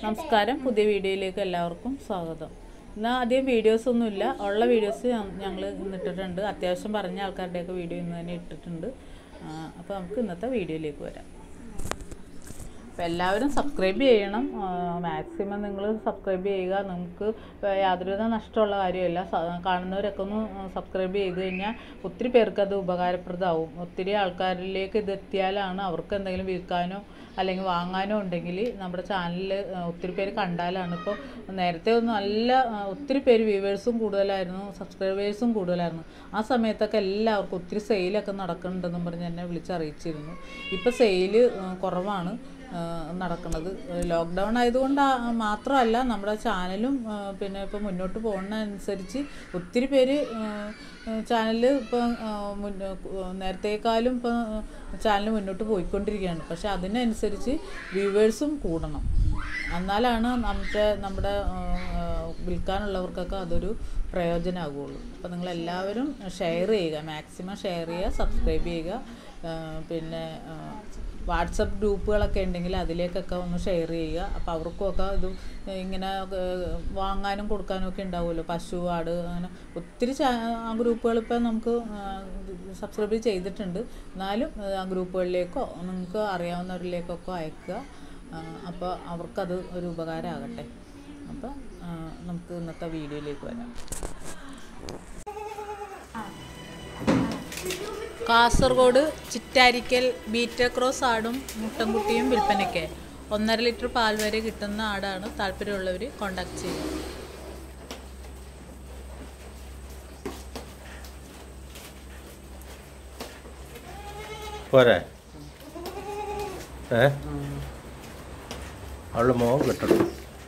നമസ്കാരം പുതിയ വീഡിയോയിലേക്ക് എല്ലാവർക്കും സ്വാഗതം ഇന്ന് ആദ്യം വീഡിയോസ് ഒന്നുമില്ല ഉള്ള വീഡിയോസ് ഞങ്ങൾ ഇന്ന് ഇട്ടിട്ടുണ്ട് അത്യാവശ്യം പറഞ്ഞ ആൾക്കാരുടെയൊക്കെ വീഡിയോ ഇന്ന് തന്നെ ഇട്ടിട്ടുണ്ട് അപ്പോൾ നമുക്ക് ഇന്നത്തെ വീഡിയോയിലേക്ക് വരാം അപ്പോൾ എല്ലാവരും സബ്സ്ക്രൈബ് ചെയ്യണം മാക്സിമം നിങ്ങൾ സബ്സ്ക്രൈബ് ചെയ്യുക നമുക്ക് യാതൊരുവിധ നഷ്ടമുള്ള കാര്യമല്ല സ- കാണുന്നവരൊക്കെ ഒന്ന് സബ്സ്ക്രൈബ് ചെയ്ത് കഴിഞ്ഞാൽ ഒത്തിരി പേർക്ക് അത് ഉപകാരപ്രദമാവും ഒത്തിരി ആൾക്കാരിലേക്ക് ഇത് എത്തിയാലാണ് അവർക്ക് എന്തെങ്കിലും വിൽക്കാനോ അല്ലെങ്കിൽ വാങ്ങാനോ ഉണ്ടെങ്കിൽ നമ്മുടെ ചാനലിൽ ഒത്തിരി പേര് കണ്ടാലാണ് ഇപ്പോൾ നേരത്തെ ഒന്നും നല്ല ആ, ഒത്തിരി പേര് വ്യൂവേഴ്സും കൂടുതലായിരുന്നു സബ്സ്ക്രൈബേഴ്സും കൂടുതലായിരുന്നു ആ സമയത്തൊക്കെ എല്ലാവർക്കും ഒത്തിരി സെയിലൊക്കെ നടക്കുന്നുണ്ടെന്നും പറഞ്ഞ് എന്നെ വിളിച്ചറിയിച്ചിരുന്നു ഇപ്പോൾ സെയില് കുറവാണ് ആ, നടക്കുന്നത് ലോക്ക്ഡൗൺ ആയതുകൊണ്ട് ആ- മാത്രമല്ല നമ്മുടെ ചാനലും ആ, പിന്നെ ഇപ്പോൾ മുന്നോട്ട് പോകുന്നതനുസരിച്ച് ഒത്തിരി പേര് ചാനൽ ഇപ്പോൾ നേരത്തേക്കാളും ഇപ്പോൾ ചാനൽ മുന്നോട്ട് പോയിക്കൊണ്ടിരിക്കുകയാണ് പക്ഷെ അതിനനുസരിച്ച് വ്യൂവേഴ്സും കൂടണം എന്നാലാണ് നമ്മുടെ നമ്മുടെ ആ, ആ, വിൽക്കാനുള്ളവർക്കൊക്കെ അതൊരു പ്രയോജനമാകുള്ളൂ അപ്പോൾ നിങ്ങളെല്ലാവരും ഷെയർ ചെയ്യുക മാക്സിമം ഷെയർ ചെയ്യുക സബ്സ്ക്രൈബ് ചെയ്യുക ആ, പിന്നെ ആ, വാട്സപ്പ് ഗ്രൂപ്പുകളൊക്കെ ഉണ്ടെങ്കിൽ അതിലേക്കൊക്കെ ഒന്ന് ഷെയർ ചെയ്യുക അപ്പോൾ അവർക്കൊക്കെ ഇത് ഇങ്ങനെ ഏഹ്, വാങ്ങാനും കൊടുക്കാനും ഒക്കെ ഉണ്ടാവുമല്ലോ പശു ആട് അങ്ങനെ ഒത്തിരി ചാ ആ ഗ്രൂപ്പുകൾ ഇപ്പം നമുക്ക് സബ്സ്ക്രൈബ് ചെയ്തിട്ടുണ്ട് എന്നാലും ഏഹ്, ആ ഗ്രൂപ്പുകളിലേക്കോ നിങ്ങൾക്ക് അറിയാവുന്നവരിലേക്കൊക്കെ അയക്കുക അപ്പോൾ അവർക്കത് ഒരു ഉപകാരമാകട്ടെ അപ്പോൾ നമുക്ക് ഇന്നത്തെ വീഡിയോയിലേക്ക് വരാം കാസർഗോഡ് ചിറ്റാരിക്കൽ ബീറ്റ ക്രോസ് ആടും മുട്ടൻകുട്ടിയും വിൽപ്പനയ്ക്ക് ഒന്നര ലിറ്റർ പാൽ വരെ കിട്ടുന്ന ആടാണ് താല്പര്യമുള്ളവർ കോണ്ടാക്ട് ചെയ്യുക പോരെ ഏ അവളുടെ മോൻ കിട്ടണം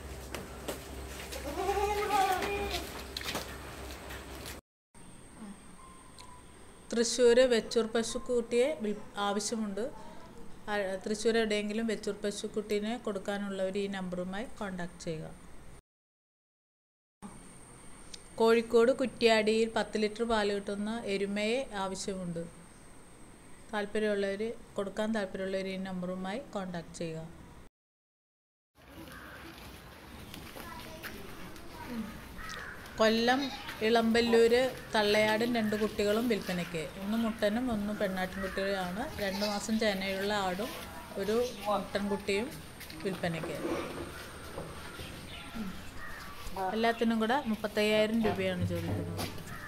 തൃശ്ശൂർ വെച്ചൂർ പശുക്കുട്ടിയെ വിൽ ആവശ്യമുണ്ട് ആ- തൃശ്ശൂർ എവിടെയെങ്കിലും വെച്ചൂർ പശുക്കുട്ടീനെ കൊടുക്കാനുള്ളവർ ഈ നമ്പറുമായി കോണ്ടാക്ട് ചെയ്യുക കോഴിക്കോട് കുറ്റ്യാടിയിൽ പത്ത് ലിറ്റർ പാൽ കിട്ടുന്ന എരുമയെ ആവശ്യമുണ്ട് താല്പര്യമുള്ളവർ കൊടുക്കാൻ താല്പര്യമുള്ളവർ ഈ നമ്പറുമായി കോണ്ടാക്ട് ചെയ്യുക കൊല്ലം ഇളമ്പല്ലൂര് തള്ളയാടും രണ്ട് കുട്ടികളും വിൽപ്പനയ്ക്ക് ഒന്ന് മുട്ടനും ഒന്ന് പെണ്ണാട്ടിൻകുട്ടികളുമാണ് രണ്ട് മാസം ചേനയുള്ള ആടും ഒരു മുട്ടൻകുട്ടിയും വിൽപ്പനയ്ക്ക് എല്ലാത്തിനും കൂടെ മുപ്പത്തയ്യായിരം രൂപയാണ് ചോദിക്കുന്നത്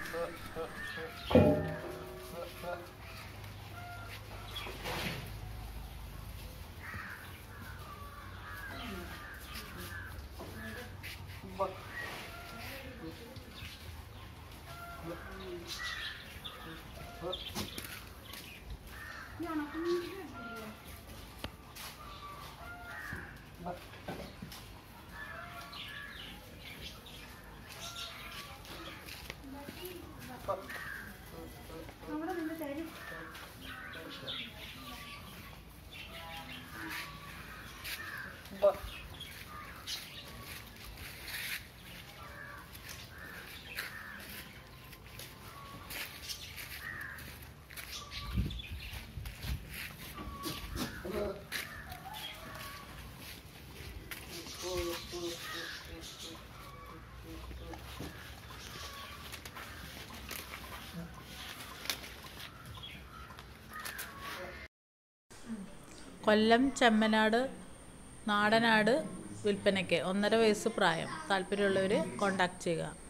കൊല്ലം ചെമ്മനാട് നാടനാട് വിൽപ്പനയ്ക്ക് ഒന്നര വയസ്സ് പ്രായം താല്പര്യമുള്ളവർ കോണ്ടാക്ട് ചെയ്യുക